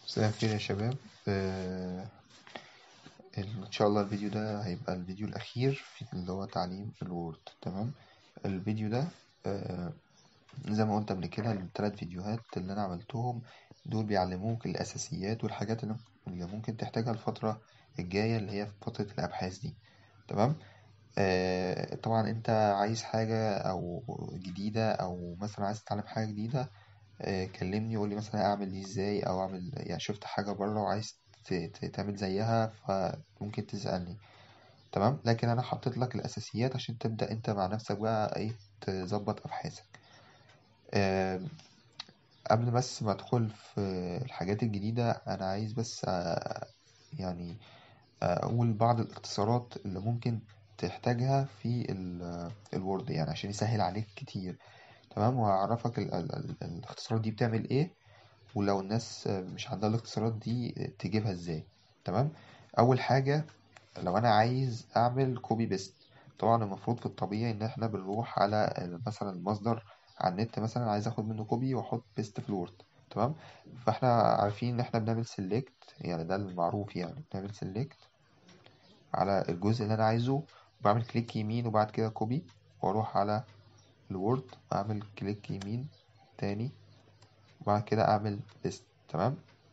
مساء الخير يا شباب آه، ان شاء الله الفيديو ده هيبقى الفيديو الاخير في اللي هو تعليم الوورد تمام الفيديو ده آه، زي ما قلت قبل كده الثلاث فيديوهات اللي انا عملتهم دول بيعلموك الاساسيات والحاجات اللي اللي ممكن تحتاجها الفترة الجاية اللي هي في فترة الابحاث دي تمام آه، طبعا انت عايز حاجة او جديدة او مثلا عايز تتعلم حاجة جديدة آه، كلمني وقولي مثلا اعمل دي ازاي او اعمل يعني شفت حاجة بره وعايز ت- ت- تعمل زيها فممكن تسألني تمام لكن انا حطيت لك الاساسيات عشان تبدأ انت مع نفسك بقى ايه تظبط ابحاثك آه، قبل بس ما ادخل في الحاجات الجديدة انا عايز بس آه، يعني اقول بعض الاختصارات اللي ممكن تحتاجها في ال- الوورد يعني عشان يسهل عليك كتير تمام وهعرفك ال- ال- ال- الاختصارات دي بتعمل ايه ولو الناس مش عندها الاختصارات دي تجيبها ازاي تمام اول حاجة لو انا عايز اعمل كوبي بيست طبعا المفروض في الطبيعي ان احنا بنروح على ال- مثلا المصدر على النت مثلا عايز اخد منه كوبي واحط بيست في الوورد تمام فاحنا عارفين ان احنا بنعمل سيلكت يعني ده المعروف يعني بنعمل سيلكت على الجزء اللي انا عايزه وبعمل كليك يمين وبعد كده كوبي واروح على الوورد اعمل كليك يمين تاني وبعد كده اعمل بيست تمام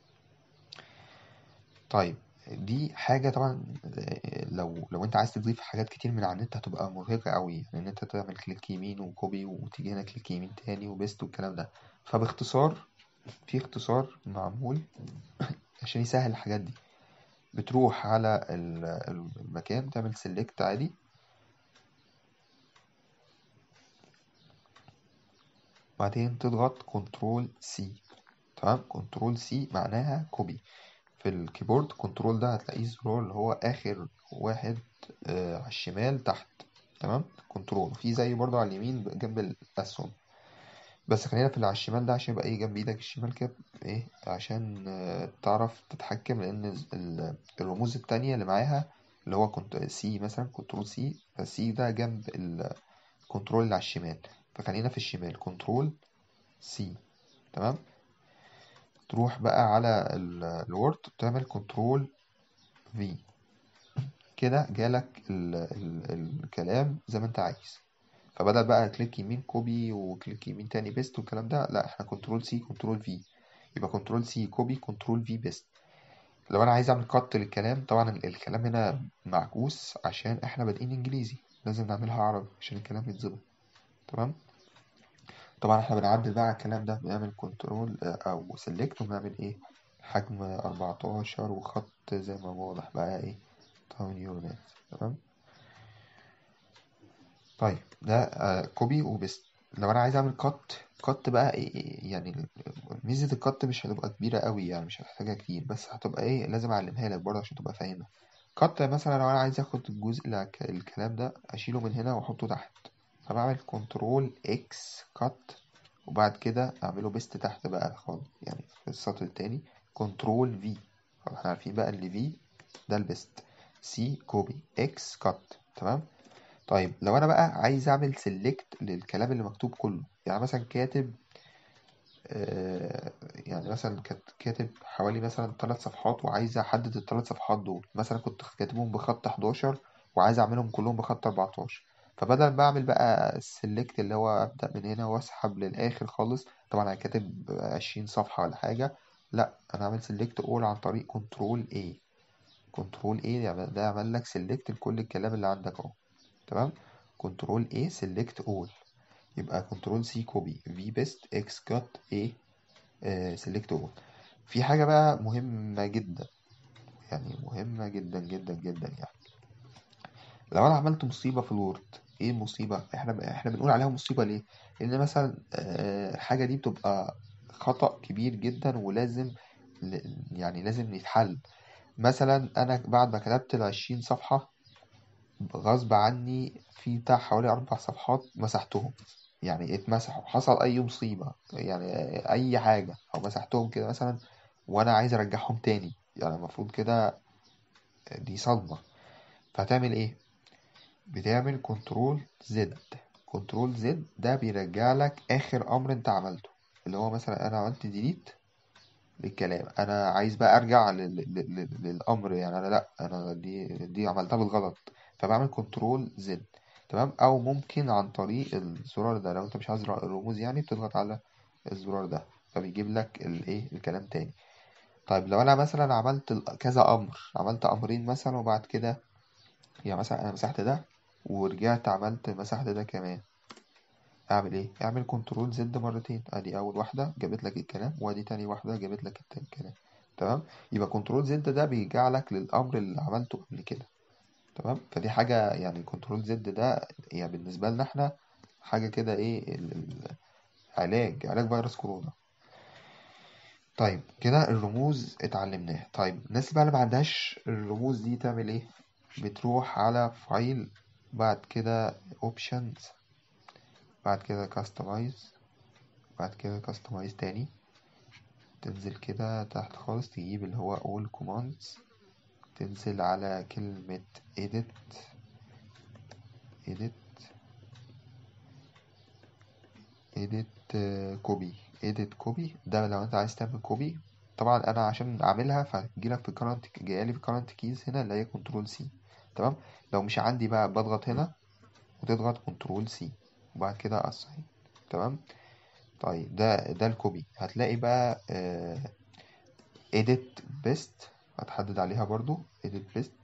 طيب دي حاجة طبعا آه، لو لو انت عايز تضيف حاجات كتير من على النت هتبقى مرهقة قوي يعني ان انت تعمل كليك يمين وكوبي وتيجي هنا كليك يمين تاني وبيست والكلام ده فباختصار في اختصار معمول عشان يسهل الحاجات دي بتروح على ال- المكان تعمل سيلكت عادي بعدين تضغط كنترول سي تمام كنترول سي معناها كوبي في الكيبورد كنترول ده هتلاقيه الزرار اللي هو آخر واحد آه على الشمال تحت تمام كنترول وفي زي برضه على اليمين جنب الأسهم بس خلينا في اللي على الشمال ده عشان يبقى ايه جنب ايدك الشمال كده ايه عشان آه تعرف تتحكم لأن ال- ال- الرموز التانية اللي معاها اللي هو كنت سي مثلا كنترول سي فسي ده جنب الكنترول اللي على الشمال فخلينا في الشمال كنترول سي تمام تروح بقى على ال- الوورد تعمل كنترول في كده جالك ال ال الكلام زي ما انت عايز فبدل بقى كليك يمين كوبي وكليك يمين تاني بيست والكلام ده لا احنا كنترول سي كنترول في يبقى كنترول سي كوبي كنترول في بيست لو انا عايز اعمل كات للكلام طبعا ال- الكلام هنا معكوس عشان احنا بادئين انجليزي لازم نعملها عربي عشان الكلام يتظبط تمام طبعا احنا بنعدل بقى على الكلام ده بنعمل كنترول او سيلكت وبنعمل ايه حجم 14 وخط زي ما واضح بقى ايه تاون يونت تمام طيب ده آه كوبي وبيست لو انا عايز اعمل كات كات بقى إيه إيه يعني ميزة الكات مش هتبقى كبيرة قوي يعني مش هتحتاجها كتير بس هتبقى ايه لازم اعلمها لك برضه عشان تبقى فاهمها كات مثلا لو انا عايز اخد الجزء اللي على الك- الكلام ده اشيله من هنا واحطه تحت فبعمل كنترول اكس كات وبعد كده اعمله بيست تحت بقى خالص يعني في السطر التاني كنترول في احنا عارفين بقى اللي في ده البيست سي كوبي اكس كات تمام طيب لو انا بقى عايز اعمل سيلكت للكلام اللي مكتوب كله يعني مثلا كاتب آه يعني مثلا كات- كاتب حوالي مثلا ثلاث صفحات وعايز احدد الثلاث صفحات دول مثلا كنت كاتبهم بخط 11 وعايز اعملهم كلهم بخط 14 فبدل ما اعمل بقى السيلكت اللي هو ابدا من هنا واسحب للاخر خالص طبعا انا كاتب 20 صفحة ولا حاجة لا انا عامل سيلكت اول عن طريق كنترول اي كنترول اي ده يعمل لك سيلكت لكل الكلام اللي عندك اهو تمام كنترول A select all يبقى كنترول C كوبي V best X cut A آه، select all في حاجة بقى مهمة جدا يعني مهمة جدا جدا جدا يعني لو أنا عملت مصيبة في الوورد إيه المصيبة؟ إحنا إحنا بنقول عليها مصيبة ليه؟ لأن مثلا آه، الحاجة دي بتبقى خطأ كبير جدا ولازم ل- يعني لازم يتحل مثلا أنا بعد ما كتبت العشرين صفحة غصب عني في بتاع حوالي أربع صفحات مسحتهم يعني اتمسحوا حصل أي مصيبة يعني أي حاجة أو مسحتهم كده مثلا وأنا عايز أرجعهم تاني يعني المفروض كده دي صدمة فهتعمل إيه؟ بتعمل كنترول زد كنترول زد ده بيرجع لك آخر أمر أنت عملته اللي هو مثلا أنا عملت ديليت للكلام انا عايز بقى ارجع لل... لل... للامر يعني انا لا انا دي دي عملتها بالغلط فبعمل كنترول زد تمام او ممكن عن طريق الزرار ده لو انت مش عايز الرموز يعني بتضغط على الزرار ده فبيجيب لك الايه الكلام تاني طيب لو انا مثلا عملت كذا امر عملت امرين مثلا وبعد كده يعني مثلا انا مسحت ده ورجعت عملت مسحت ده كمان اعمل ايه اعمل كنترول زد مرتين ادي اول واحده جابت لك الكلام وادي تاني واحده جابت لك الكلام تمام يبقى كنترول زد ده بيرجع لك للامر اللي عملته قبل كده تمام فدي حاجه يعني كنترول زد ده يعني بالنسبه لنا احنا حاجه كده ايه علاج علاج فيروس كورونا طيب كده الرموز اتعلمناها طيب الناس بقى اللي ما عندهاش الرموز دي تعمل ايه بتروح على فايل بعد كده اوبشنز بعد كده كاستمايز بعد كده كاستمايز تاني تنزل كده تحت خالص تجيب اللي هو all commands تنزل على كلمة edit edit edit copy edit copy ده لو انت عايز تعمل كوبي طبعا انا عشان اعملها فهتجيلك في current جايلي في current keys هنا اللي هي كنترول سي تمام لو مش عندي بقى بضغط هنا وتضغط كنترول سي وبعد كده assign تمام طيب ده ده الكوبي هتلاقي بقى آه edit best هتحدد عليها برضو edit best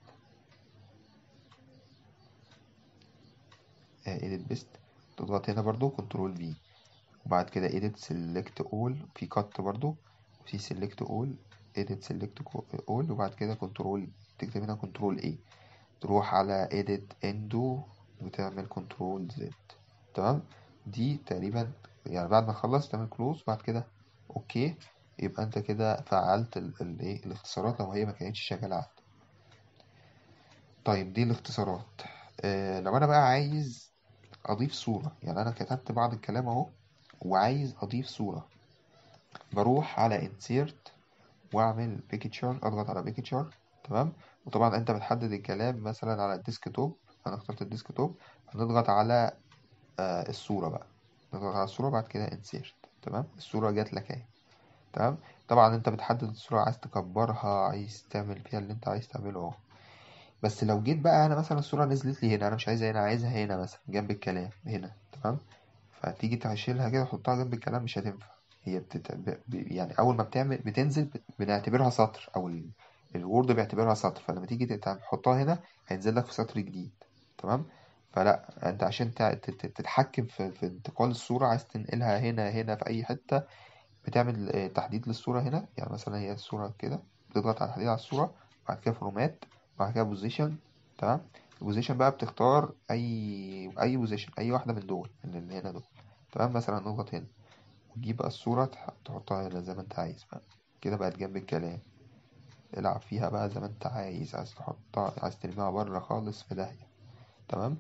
آه edit best تضغط هنا برضو كنترول في وبعد كده edit select all في cut برضو وفي select all edit select all وبعد كده كنترول تكتب هنا كنترول A تروح على edit undo وتعمل كنترول Z تمام دي تقريبا يعني بعد ما تخلص تعمل كلوز بعد كده اوكي يبقى انت كده فعلت الايه الاختصارات لو هي ما كانتش شغاله عندك طيب دي الاختصارات آه لو انا بقى عايز اضيف صوره يعني انا كتبت بعض الكلام اهو وعايز اضيف صوره بروح على insert واعمل picture اضغط على picture تمام وطبعا انت بتحدد الكلام مثلا على الديسكتوب انا اخترت الديسكتوب هنضغط على آه الصوره بقى نضغط على الصورة بعد كده insert تمام الصورة جات لك اهي تمام طبعا انت بتحدد الصورة عايز تكبرها عايز تعمل فيها اللي انت عايز تعمله اهو بس لو جيت بقى انا مثلا الصورة نزلت لي هنا انا مش عايزها هنا عايزها هنا مثلا جنب الكلام هنا تمام فتيجي تشيلها كده وتحطها جنب الكلام مش هتنفع هي بتت... ب... يعني اول ما بتعمل بتنزل بنعتبرها سطر او ال... الوورد بيعتبرها سطر فلما تيجي تحطها هنا هينزل لك في سطر جديد تمام فلا انت عشان تتحكم في, في انتقال الصورة عايز تنقلها هنا هنا في اي حتة بتعمل تحديد للصورة هنا يعني مثلا هي الصورة كده بتضغط على تحديد على الصورة بعد كده فورمات بعد كده بوزيشن تمام البوزيشن بقى بتختار اي اي بوزيشن اي واحدة من دول من اللي هنا دول تمام مثلا نضغط هنا وتجيب بقى الصورة تحطها هنا زي ما انت عايز بقى كده بقت جنب الكلام العب فيها بقى زي ما انت عايز عايز تحطها عايز ترميها بره خالص في داهية تمام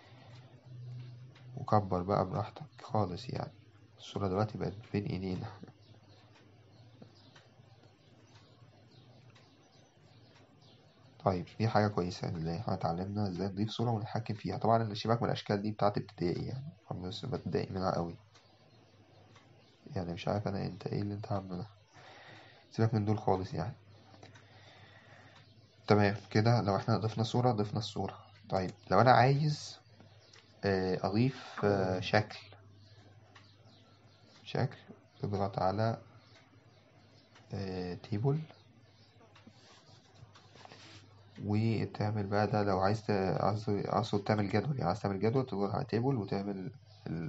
وكبر بقى براحتك خالص يعني الصورة دلوقتي بقت بين ايدينا طيب دي حاجة كويسة اللي احنا اتعلمنا ازاي نضيف صورة ونتحكم فيها طبعا اللي شبك من الأشكال دي بتاعت ابتدائي يعني بس بتضايق منها قوي يعني مش عارف أنا انت ايه اللي انت عامله ده سيبك من دول خالص يعني تمام كده لو احنا ضفنا صورة ضفنا الصورة طيب لو أنا عايز أضيف شكل شكل تضغط على تيبل وتعمل بقى ده لو عايز أقصد تعمل جدول يعني عايز تعمل جدول تضغط على تيبل وتعمل ال...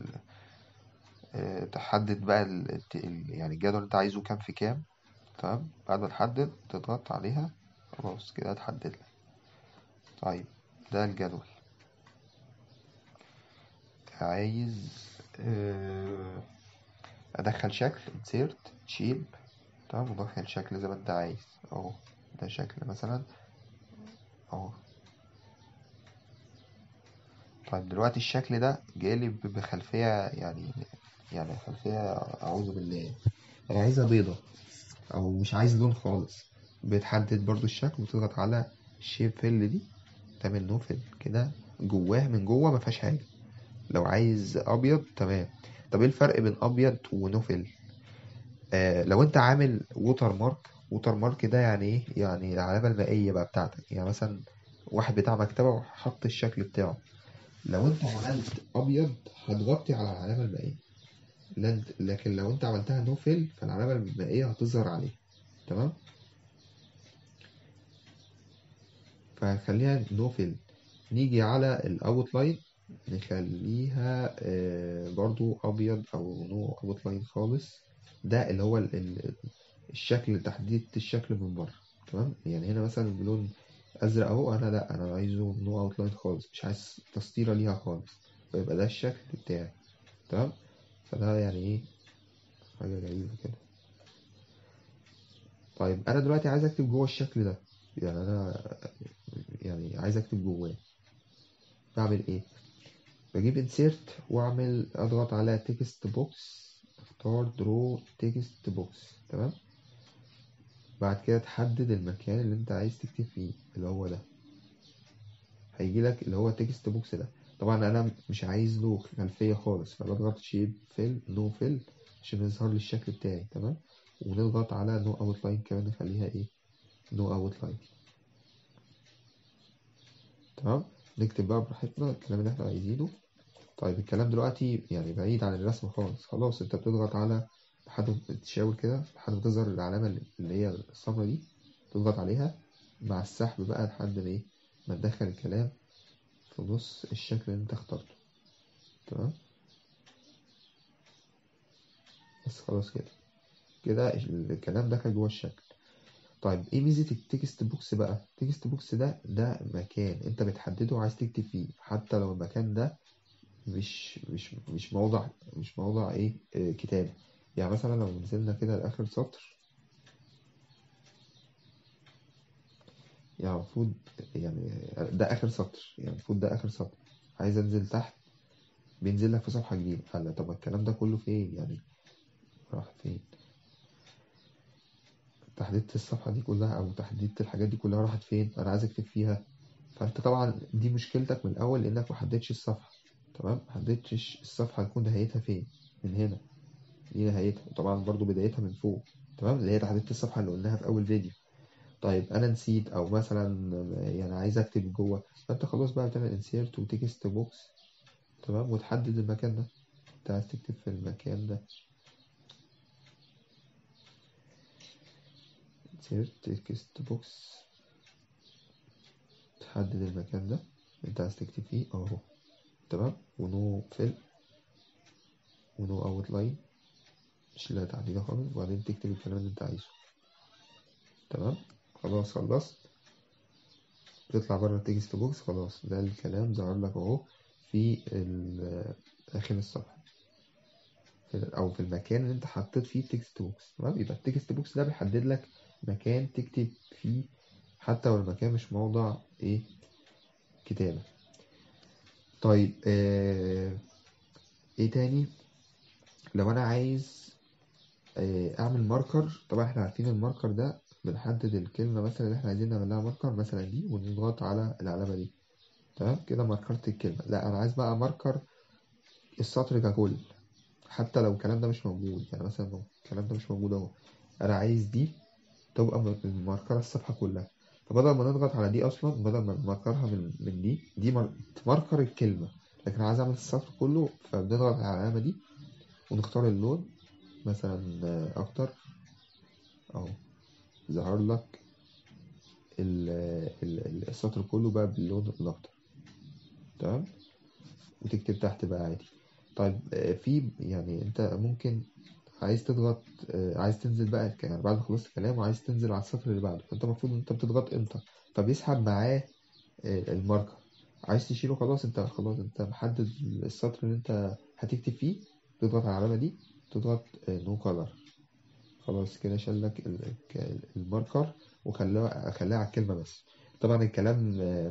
تحدد بقى ال... يعني الجدول اللي انت عايزه كام في كام تمام بعد ما تحدد تضغط عليها خلاص كده اتحدد لك طيب ده الجدول عايز ادخل شكل insert shape تمام ودخل شكل زي ما انت عايز اهو ده شكل مثلا اهو طيب دلوقتي الشكل ده جالي بخلفية يعني يعني خلفية أعوذ بالله أنا عايزها بيضة أو مش عايز لون خالص بتحدد برضو الشكل وتضغط على الشيب فيل دي تعمل نو فيل كده جواه من جوه مفيهاش حاجة لو عايز ابيض تمام طب ايه الفرق بين ابيض ونوفل آه لو انت عامل ووتر مارك ووتر مارك ده يعني ايه يعني العلامة المائية بقى بتاعتك يعني مثلا واحد بتاع مكتبة وحط الشكل بتاعه لو انت عملت ابيض هتغطي على العلامة المائية لكن لو انت عملتها نو فيل فالعلامة المائية هتظهر عليه تمام فهنخليها نو فيل نيجي على الاوت لاين نخليها آه، برضو ابيض او نو اوت لاين خالص ده اللي هو الشكل تحديد الشكل من بره تمام يعني هنا مثلا بلون ازرق اهو انا لا انا عايزه نو اوت لاين خالص مش عايز تسطيره ليها خالص فيبقى ده الشكل بتاعي تمام فده يعني ايه حاجة غريبة كده طيب انا دلوقتي عايز اكتب جوه الشكل ده يعني انا يعني عايز اكتب جواه بعمل ايه بجيب insert واعمل اضغط على text box اختار draw text box تمام بعد كده تحدد المكان اللي انت عايز تكتب فيه اللي هو ده هيجي لك اللي هو text box ده طبعا انا مش عايز له خلفيه خالص فبضغط شيب فيل نو فيل عشان يظهر لي الشكل بتاعي تمام ونضغط على نو اوت لاين كمان نخليها ايه نو اوت لاين تمام نكتب بقى براحتنا الكلام اللي احنا عايزينه طيب الكلام دلوقتي يعني بعيد عن الرسم خالص خلاص انت بتضغط على لحد ما تشاور كده لحد ما تظهر العلامة اللي هي الصفرا دي تضغط عليها مع السحب بقى لحد ما ايه ما تدخل الكلام في نص الشكل اللي انت اخترته تمام بس خلاص كده كده الكلام دخل جوه الشكل طيب ايه ميزة التكست بوكس بقى التكست بوكس ده ده مكان انت بتحدده وعايز تكتب فيه حتى لو المكان ده مش مش مش موضع مش موضع ايه اه كتاب يعني مثلا لو نزلنا كده لاخر سطر يعني المفروض يعني ده اخر سطر يعني المفروض ده اخر سطر عايز انزل تحت بينزل لك في صفحة جديدة هلا طب الكلام ده كله فين يعني راح فين تحديد الصفحة دي كلها أو تحديد الحاجات دي كلها راحت فين أنا عايز أكتب فيها فأنت طبعا دي مشكلتك من الأول لأنك محددتش الصفحة تمام محددتش الصفحة هتكون نهايتها فين من هنا دي نهايتها وطبعا برضو بدايتها من فوق تمام اللي هي تحديد الصفحة اللي قلناها في أول فيديو طيب أنا نسيت أو مثلا يعني عايز أكتب جوه فأنت خلاص بقى بتعمل انسيرت وتكست بوكس تمام وتحدد المكان ده أنت عايز تكتب في المكان ده insert text box تحدد المكان ده انت عايز تكتب فيه اهو تمام ونو فيل ونو اوت لاين مش لا تعديل خالص وبعدين تكتب الكلام اللي انت عايزه تمام خلاص خلصت تطلع بره التكست بوكس خلاص ده الكلام ظهر لك اهو في اخر الصفحه او في المكان اللي انت حطيت فيه التكست بوكس تمام يبقى التكست بوكس ده بيحدد لك مكان تكتب فيه حتى لو المكان مش موضع ايه كتابة طيب آه ايه تاني لو انا عايز آه اعمل ماركر طبعا احنا عارفين الماركر ده بنحدد الكلمة مثلا اللي احنا عايزين نعمل لها ماركر مثلا دي ونضغط على العلامة دي تمام كده ماركرت الكلمة لا انا عايز بقى ماركر السطر ككل حتى لو الكلام ده مش موجود يعني مثلا الكلام ده مش موجود اهو انا عايز دي تبقى ماركرة الصفحة كلها فبدل ما نضغط على دي أصلا بدل ما نماركرها من, من دي دي تماركر الكلمة لكن عايز أعمل السطر كله فبنضغط على العلامة دي ونختار اللون مثلا أكتر أهو ظهر لك السطر كله بقى باللون الأخضر تمام وتكتب تحت بقى عادي طيب في يعني انت ممكن عايز تضغط عايز تنزل بقى يعني بعد ما خلصت الكلام وعايز تنزل على السطر اللي بعده فانت المفروض انت بتضغط انتر فبيسحب معاه الماركر عايز تشيله خلاص انت خلاص انت محدد السطر اللي انت هتكتب فيه تضغط على العلامة دي تضغط نو كولر خلاص كده شال لك الماركر وخلاه خلاه على الكلمة بس طبعا الكلام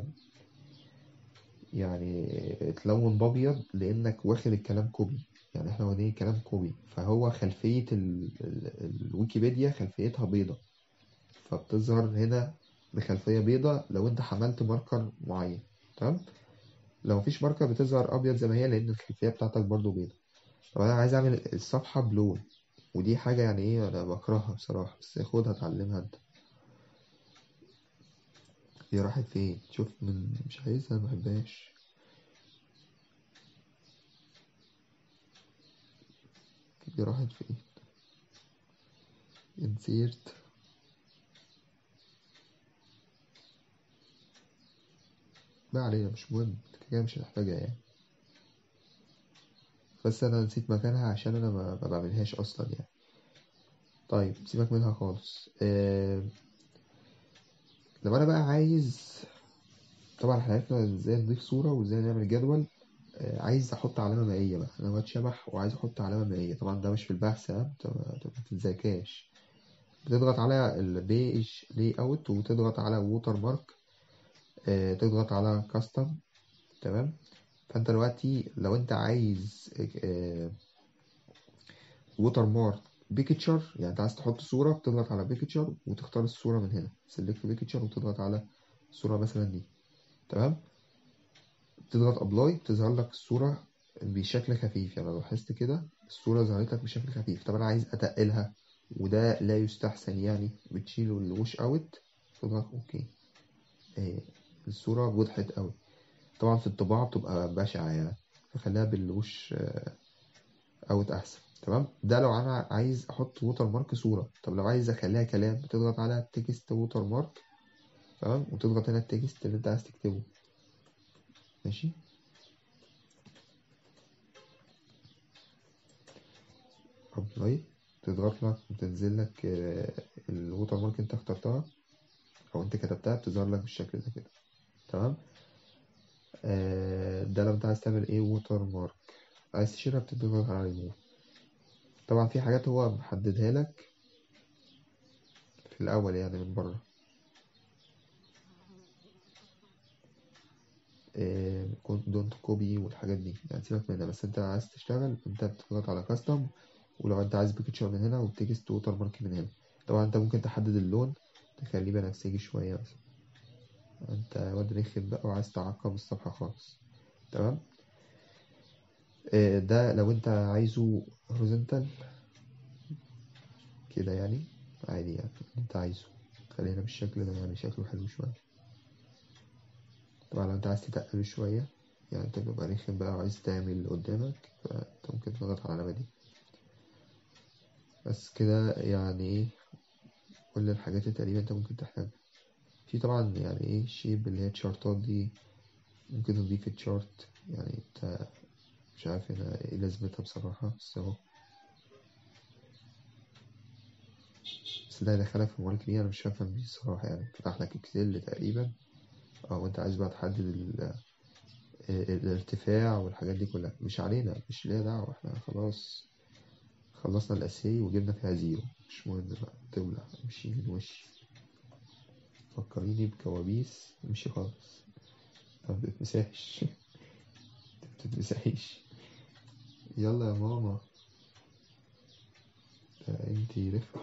يعني اتلون بابيض لانك واخد الكلام كوبي يعني احنا واخدين كلام كوبي فهو خلفية ال... ال... الويكيبيديا خلفيتها بيضة فبتظهر هنا بخلفية بيضة لو انت حملت ماركر معين تمام لو مفيش ماركر بتظهر ابيض زي ما هي لان الخلفية بتاعتك برضو بيضة طب انا عايز اعمل الصفحة بلون ودي حاجة يعني ايه انا بكرهها بصراحة بس خدها اتعلمها انت هي راحت فين شوف من مش عايزها مبحبهاش دي راحت فين insert ما علينا مش مهم كده مش هنحتاجها يعني بس انا نسيت مكانها عشان انا ما ما بعملهاش اصلا يعني طيب سيبك منها خالص آه... لو انا بقى عايز طبعا احنا عرفنا ازاي نضيف صورة وازاي نعمل جدول آه... عايز احط علامة مائية بقى انا واد شبح وعايز احط علامة مائية طبعا ده مش في البحث ها انت ما تتذاكاش بتضغط على البيج لي اوت وتضغط على ووتر مارك آه... تضغط على كاستم تمام فانت دلوقتي لو انت عايز ووتر مارك بيكتشر يعني انت عايز تحط صورة بتضغط على بيكتشر وتختار الصورة من هنا سيلكت بيكتشر وتضغط على الصورة مثلا دي تمام تضغط ابلاي تظهر لك الصورة بشكل خفيف يعني لو لاحظت كده الصورة ظهرت لك بشكل خفيف طب انا عايز اتقلها وده لا يستحسن يعني بتشيل الوش اوت تضغط اوكي اه الصورة وضحت قوي طبعا في الطباعة بتبقى بشعة يعني فخليها بالوش اوت احسن تمام ده لو انا عايز احط ووتر مارك صورة طب لو عايز اخليها كلام بتضغط على تكست ووتر مارك تمام وتضغط هنا التكست اللي انت عايز تكتبه ماشي ابلاي تضغط لك وتنزل لك الووتر مارك انت اخترتها او انت كتبتها بتظهر لك بالشكل ده كده تمام ده لو انت عايز تعمل ايه ووتر مارك عايز تشيلها بتضغط على ريموف طبعا في حاجات هو محددها لك في الاول يعني من بره دونت كوبي والحاجات دي يعني سيبك منها بس انت عايز تشتغل انت بتضغط على كاستم ولو انت عايز بيكتشر من هنا وتكست ووتر مارك من هنا طبعا انت ممكن تحدد اللون تخليه بنفسجي شويه مثلا انت واد رخم بقى وعايز تعقب الصفحة خالص تمام ده لو انت عايزه هوريزونتال كده يعني عادي يعني انت عايزه خلينا بالشكل ده يعني شكله حلو شوية طبعا لو انت عايز تتقله شوية يعني انت بتبقى رخم بقى وعايز تعمل اللي قدامك فانت ممكن تضغط على العلامة دي بس كده يعني ايه كل الحاجات اللي تقريبا انت ممكن تحتاجها في طبعا يعني ايه شيب اللي هي تشارتات دي ممكن نضيف التشارت يعني انت مش عارف هنا ايه لازمتها بصراحة بس اهو بس ده هيدخلك في موال كبير انا مش هفهم بيه الصراحة يعني فتح لك اكسل تقريبا او انت عايز بقى تحدد ال الارتفاع والحاجات دي كلها مش علينا مش ليا دعوة احنا خلاص خلصنا الاساي وجبنا فيها زيرو مش مهم بقى تولع امشي من وشي فكريني بكوابيس امشي خالص ما بتتمسحش بتتمسحيش يلا يا ماما ده انتي رفع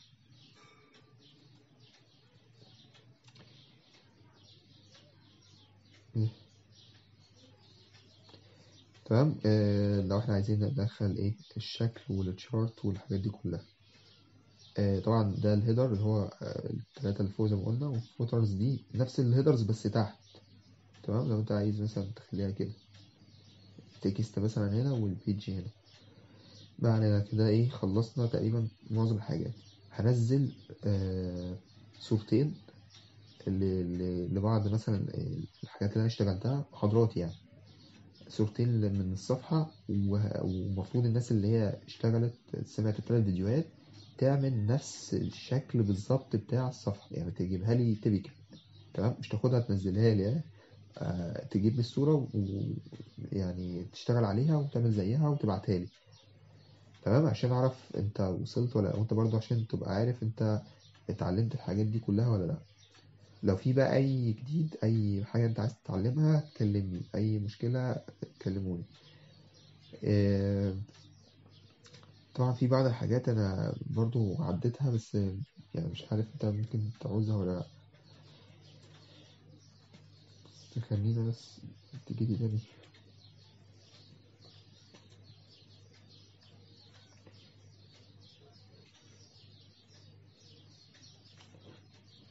تمام آه لو احنا عايزين ندخل ايه الشكل والتشارت والحاجات دي كلها آه طبعا ده الهيدر اللي هو آه التلاتة اللي فوق زي ما قلنا والفوترز دي نفس الهيدرز بس تحت تمام لو انت عايز مثلا تخليها كده تكست مثلا هنا والبيج هنا بعد كده ايه خلصنا تقريبا معظم الحاجات هنزل آه صورتين لبعض مثلا الحاجات اللي انا اشتغلتها محاضرات يعني صورتين من الصفحة ومفروض الناس اللي هي اشتغلت سمعت الثلاث فيديوهات تعمل نفس الشكل بالظبط بتاع الصفحة يعني تجيبها لي تبكة تمام مش تاخدها تنزلها لي آه تجيب لي الصورة ويعني تشتغل عليها وتعمل زيها وتبعتها لي تمام عشان اعرف انت وصلت ولا وانت برضو عشان تبقى عارف انت اتعلمت الحاجات دي كلها ولا لا لو في بقى اي جديد اي حاجه انت عايز تتعلمها كلمني اي مشكله كلموني إيه طبعا في بعض الحاجات انا برضو عديتها بس يعني مش عارف انت ممكن تعوزها ولا لا خلينا بس تيجي دي تاني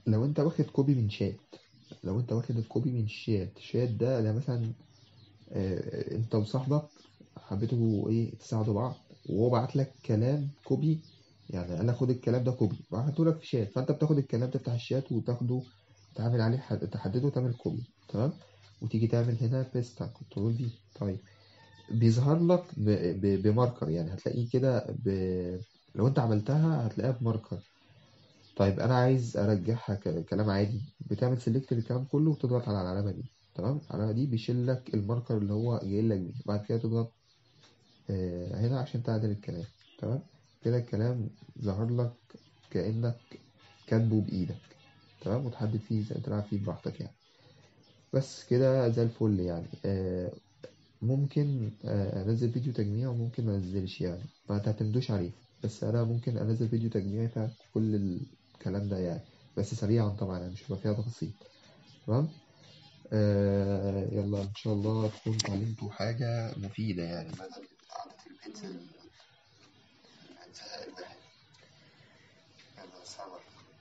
لو انت واخد كوبي من شات لو انت واخد الكوبي من شات شات ده ده مثلا آه، انت وصاحبك حبيتوا ايه تساعدوا بعض وهو بعت لك كلام كوبي يعني قال لك خد الكلام ده كوبي بعته لك في شات فانت بتاخد الكلام ده بتاع الشات وتاخده تعمل عليه حد... تحدده وتعمل كوبي تمام وتيجي تعمل هنا بيست كنترول في طيب بيظهر لك ب... ب... بماركر يعني هتلاقيه كده ب... لو انت عملتها هتلاقيها بماركر طيب انا عايز ارجعها ك... كلام عادي بتعمل سيلكت للكلام كله وتضغط على العلامه دي تمام العلامه دي بيشيل لك الماركر اللي هو جاي لك بيه بعد كده تضغط آه، هنا عشان تعدل الكلام تمام كده الكلام ظهر لك كأنك كاتبه بإيدك تمام وتحدد فيه زي تلعب فيه براحتك يعني بس كده زي الفل يعني آه، ممكن آه، انزل فيديو تجميع وممكن ما انزلش يعني ما تعتمدوش عليه بس انا ممكن انزل فيديو تجميع فيها كل الكلام ده يعني بس سريعا طبعا يعني مش هيبقى فيها تفاصيل تمام آه يلا ان شاء الله تكونوا اتعلمتوا حاجة مفيدة يعني بدل قعدة البيت الهزاء الواحد يلا السلام عليكم